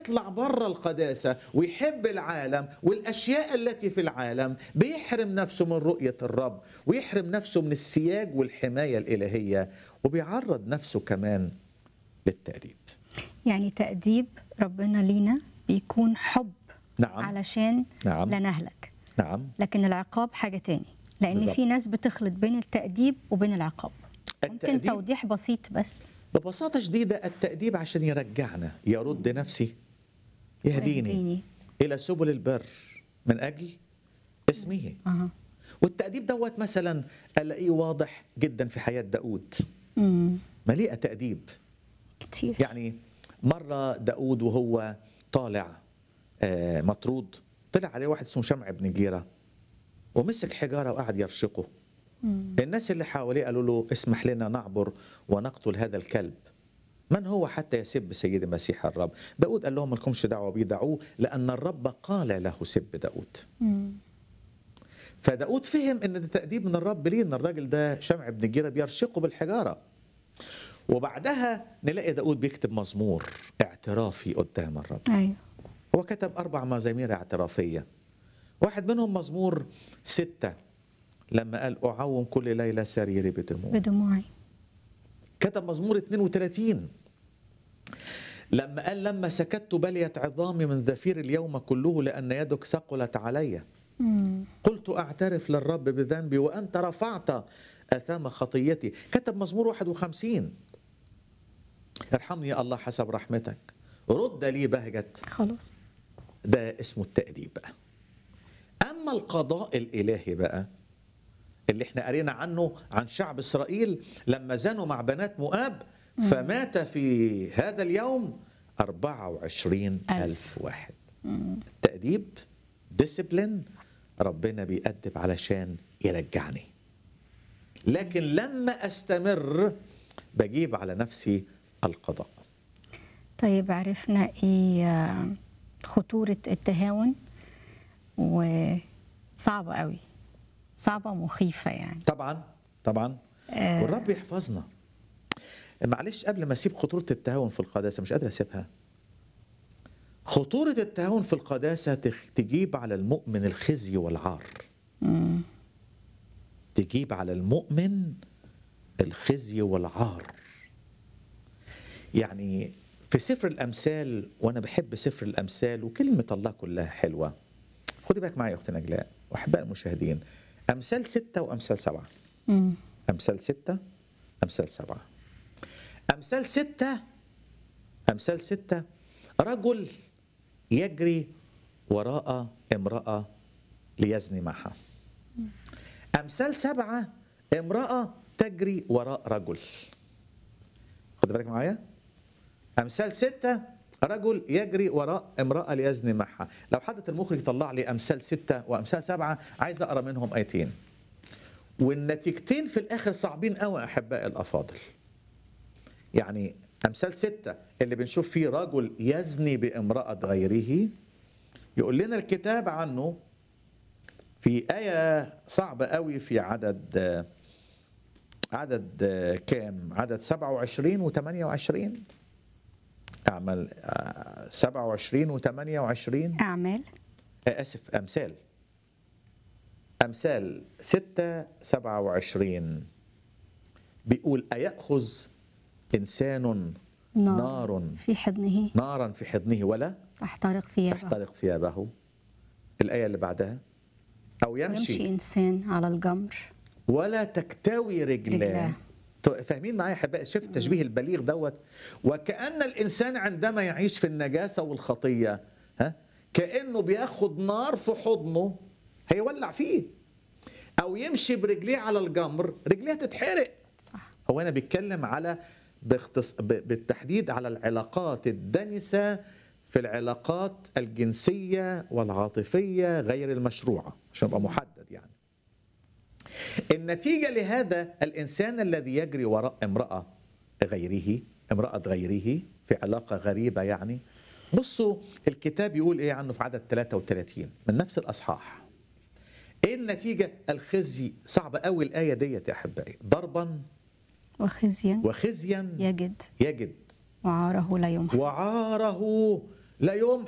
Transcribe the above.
يطلع بره القداسة ويحب العالم والأشياء التي في العالم بيحرم نفسه من رؤية الرب ويحرم نفسه من السياج والحماية الإلهية وبيعرض نفسه كمان للتأديب يعني تأديب ربنا لينا بيكون حب نعم علشان نعم. لا نهلك نعم لكن العقاب حاجة تاني لأن بالظبط. في ناس بتخلط بين التأديب وبين العقاب ممكن التأديب توضيح بسيط بس ببساطة شديدة التأديب عشان يرجعنا يرد نفسي يهديني يهديني. إلى سبل البر من أجل اسمه أها. والتأديب دوت مثلا ألاقيه واضح جدا في حياة داود امم مليئة تأديب كتير يعني مرة داود وهو طالع آه، مطرود طلع عليه واحد اسمه شمع بن جيرة ومسك حجارة وقعد يرشقه مم. الناس اللي حواليه قالوا له اسمح لنا نعبر ونقتل هذا الكلب من هو حتى يسب سيد مسيح الرب داود قال لهم لكمش دعوة بيه دعوه لأن الرب قال له سب داود مم. فداود فهم ان ده تأديب من الرب ليه ان الراجل ده شمع بن جيرة بيرشقه بالحجارة وبعدها نلاقي داود بيكتب مزمور اعترافي قدام الرب أيوه هو كتب أربع مزامير اعترافية واحد منهم مزمور ستة لما قال أعوم كل ليلة سريري بدموع بدموعي كتب مزمور 32 لما قال لما سكت بليت عظامي من ذفير اليوم كله لأن يدك ثقلت علي مم. قلت أعترف للرب بذنبي وأنت رفعت أثام خطيتي كتب مزمور 51 ارحمني يا الله حسب رحمتك رد لي بهجة خلاص ده اسمه التأديب بقى أما القضاء الإلهي بقى اللي احنا قرينا عنه عن شعب إسرائيل لما زانوا مع بنات مؤاب فمات في هذا اليوم 24 ألف واحد التأديب ديسيبلين ربنا بيأدب علشان يرجعني لكن لما أستمر بجيب على نفسي القضاء طيب عرفنا ايه آه، خطورة التهاون وصعبة قوي صعبة مخيفة يعني طبعا طبعا آه. والرب يحفظنا معلش قبل ما اسيب خطوره التهاون في القداسه مش قادر اسيبها خطوره التهاون في القداسه تخ- تجيب على المؤمن الخزي والعار مم. تجيب على المؤمن الخزي والعار يعني في سفر الامثال وانا بحب سفر الامثال وكلمه الله كلها حلوه خدي بالك معايا يا اختي نجلاء واحباء المشاهدين امثال ستة وامثال سبعة مم. أمثال ستة أمثال سبعة أمثال ستة أمثال ستة رجل يجري وراء امرأة ليزني معها أمثال سبعة امرأة تجري وراء رجل خد بالك معايا أمثال ستة رجل يجري وراء امرأة ليزني معها لو حضرة المخرج طلع لي أمثال ستة وأمثال سبعة عايز أقرأ منهم آيتين والنتيجتين في الاخر صعبين قوي احبائي الافاضل يعني امثال ستة اللي بنشوف فيه رجل يزني بامرأة غيره يقول لنا الكتاب عنه في آية صعبة قوي في عدد عدد كام عدد 27 و 28 أعمل آه، 27 و 28 أعمال آه، آسف أمثال أمثال ستة سبعة وعشرين بيقول أيأخذ إنسان نار, نار في حضنه نارا في حضنه ولا احترق ثيابه تحترق ثيابه الآية اللي بعدها أو ويمشي يمشي إنسان على الجمر ولا تكتوي رجلاه رجلاه. تو- فاهمين معايا يا احبائي شفت التشبيه البليغ دوت وكأن الإنسان عندما يعيش في النجاسة والخطية ها كأنه بياخد نار في حضنه هيولع فيه أو يمشي برجليه على الجمر رجليه تتحرق صح هو هنا بيتكلم على باختص... ب- بالتحديد على العلاقات الدنسة في العلاقات الجنسية والعاطفية غير المشروعة عشان يبقى محدد يعني النتيجة لهذا الإنسان الذي يجري وراء امرأة غيره امرأة غيره في علاقة غريبة يعني بصوا الكتاب يقول إيه عنه في عدد 33 من نفس الأصحاح إيه النتيجة الخزي صعبة قوي الآية ديت يا أحبائي ضربا وخزيا وخزيا يجد يجد وعاره لا يمحى وعاره لا يوم